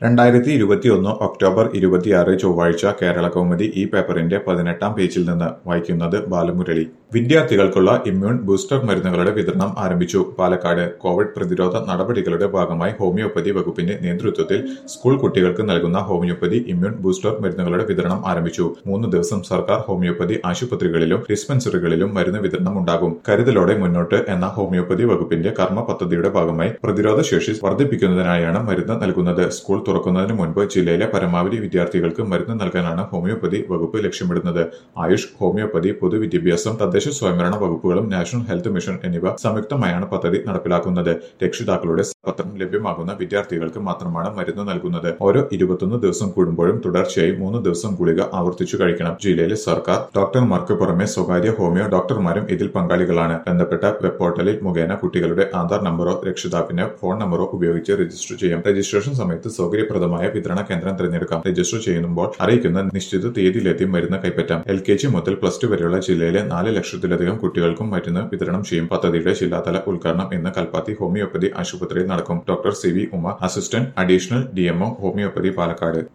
രണ്ടായിരത്തി ഇരുപത്തിയൊന്ന് ഒക്ടോബർ ഇരുപത്തിയാറ് ചൊവ്വാഴ്ച കേരള കൗമുദി ഈ പേപ്പറിന്റെ പതിനെട്ടാം പേജിൽ നിന്ന് വായിക്കുന്നത് ബാലമുരളി വിദ്യാർത്ഥികൾക്കുള്ള ഇമ്മ്യൂൺ ബൂസ്റ്റർ മരുന്നുകളുടെ വിതരണം ആരംഭിച്ചു പാലക്കാട് കോവിഡ് പ്രതിരോധ നടപടികളുടെ ഭാഗമായി ഹോമിയോപ്പതി വകുപ്പിന്റെ നേതൃത്വത്തിൽ സ്കൂൾ കുട്ടികൾക്ക് നൽകുന്ന ഹോമിയോപ്പതി ഇമ്മ്യൂൺ ബൂസ്റ്റർ മരുന്നുകളുടെ വിതരണം ആരംഭിച്ചു മൂന്ന് ദിവസം സർക്കാർ ഹോമിയോപ്പതി ആശുപത്രികളിലും ഡിസ്പെൻസറികളിലും മരുന്ന് വിതരണം ഉണ്ടാകും കരുതലോടെ മുന്നോട്ട് എന്ന ഹോമിയോപ്പതി വകുപ്പിന്റെ കർമ്മ പദ്ധതിയുടെ ഭാഗമായി പ്രതിരോധ ശേഷി വർദ്ധിപ്പിക്കുന്നതിനായാണ് മരുന്ന് നൽകുന്നത് സ്കൂൾ തുറക്കുന്നതിന് മുൻപ് ജില്ലയിലെ പരമാവധി വിദ്യാർത്ഥികൾക്ക് മരുന്ന് നൽകാനാണ് ഹോമിയോപ്പതി വകുപ്പ് ലക്ഷ്യമിടുന്നത് ആയുഷ് ഹോമിയോപ്പതി പൊതുവിദ്യാഭ്യാസം തദ്ദേശ സ്വയംഭരണ വകുപ്പുകളും നാഷണൽ ഹെൽത്ത് മിഷൻ എന്നിവ സംയുക്തമായാണ് പദ്ധതി നടപ്പിലാക്കുന്നത് രക്ഷിതാക്കളുടെ പത്രം ലഭ്യമാകുന്ന വിദ്യാർത്ഥികൾക്ക് മാത്രമാണ് മരുന്ന് നൽകുന്നത് ഓരോ ഇരുപത്തൊന്ന് ദിവസം കൂടുമ്പോഴും തുടർച്ചയായി മൂന്ന് ദിവസം ഗുളിക ആവർത്തിച്ചു കഴിക്കണം ജില്ലയിലെ സർക്കാർ ഡോക്ടർമാർക്ക് പുറമെ സ്വകാര്യ ഹോമിയോ ഡോക്ടർമാരും ഇതിൽ പങ്കാളികളാണ് ബന്ധപ്പെട്ട വെബ് പോർട്ടലിൽ മുഖേന കുട്ടികളുടെ ആധാർ നമ്പറോ രക്ഷിതാവിന്റെ ഫോൺ നമ്പറോ ഉപയോഗിച്ച് രജിസ്റ്റർ ചെയ്യാം രജിസ്ട്രേഷൻ സമയത്ത് സൗകര്യപ്രദമായ വിതരണ കേന്ദ്രം തിരഞ്ഞെടുക്കാം രജിസ്റ്റർ ചെയ്യുമ്പോൾ അറിയിക്കുന്ന നിശ്ചിത തീയതിയിലെത്തി മരുന്ന് കൈപ്പറ്റാം എൽ കെ ജി മുതൽ പ്ലസ് ടു വരെയുള്ള ജില്ലയിലെ നാല് ലക്ഷത്തിലധികം കുട്ടികൾക്കും മരുന്ന് വിതരണം ചെയ്യും പദ്ധതിയുടെ ജില്ലാതല ഉദ്ഘാടനം ഇന്ന് കൽപ്പാത്തി ഹോമിയോപ്പതി ആശുപത്രിയിൽ നടക്കും doctor C V Uma assistant additional D M O homoeopathy Palakkad